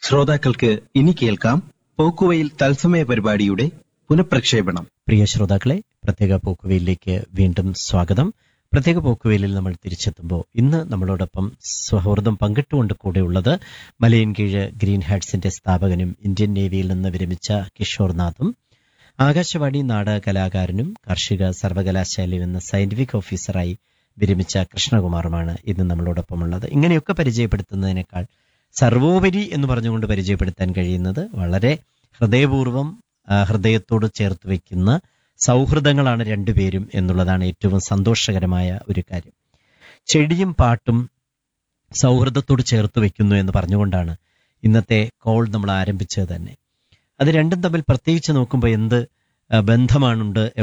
ശ്രോതാക്കൾക്ക് ഇനി കേൾക്കാം പോക്കുവയിൽ തത്സമയ പരിപാടിയുടെ പുനഃപ്രക്ഷേപണം പ്രിയ ശ്രോതാക്കളെ പ്രത്യേക പോക്കുവയിലേക്ക് വീണ്ടും സ്വാഗതം പ്രത്യേക പോക്കുവയിലിൽ നമ്മൾ തിരിച്ചെത്തുമ്പോൾ ഇന്ന് നമ്മളോടൊപ്പം സൗഹൃദം പങ്കിട്ടുകൊണ്ട് കൂടെയുള്ളത് മലയൻകീഴ് ഗ്രീൻ ഹാറ്റ്സിന്റെ സ്ഥാപകനും ഇന്ത്യൻ നേവിയിൽ നിന്ന് വിരമിച്ച കിഷോർനാഥും ആകാശവാണി നാടക കലാകാരനും കാർഷിക സർവകലാശാലയിൽ നിന്ന് സയന്റിഫിക് ഓഫീസറായി വിരമിച്ച കൃഷ്ണകുമാറുമാണ് ഇന്ന് നമ്മളോടൊപ്പമുള്ളത് ഇങ്ങനെയൊക്കെ പരിചയപ്പെടുത്തുന്നതിനേക്കാൾ സർവോപരി എന്ന് പറഞ്ഞുകൊണ്ട് പരിചയപ്പെടുത്താൻ കഴിയുന്നത് വളരെ ഹൃദയപൂർവ്വം ആ, ഹൃദയത്തോട് ചേർത്ത് വെക്കുന്ന സൗഹൃദങ്ങളാണ് രണ്ടുപേരും എന്നുള്ളതാണ് ഏറ്റവും സന്തോഷകരമായ ഒരു കാര്യം ചെടിയും പാട്ടും സൗഹൃദത്തോട് ചേർത്ത് വെക്കുന്നു എന്ന് പറഞ്ഞുകൊണ്ടാണ് ഇന്നത്തെ കോൾ നമ്മൾ ആരംഭിച്ചത് തന്നെ അത് രണ്ടും തമ്മിൽ പ്രത്യേകിച്ച് നോക്കുമ്പോൾ എന്ത് ആ, ബന്ധമാണുണ്ട്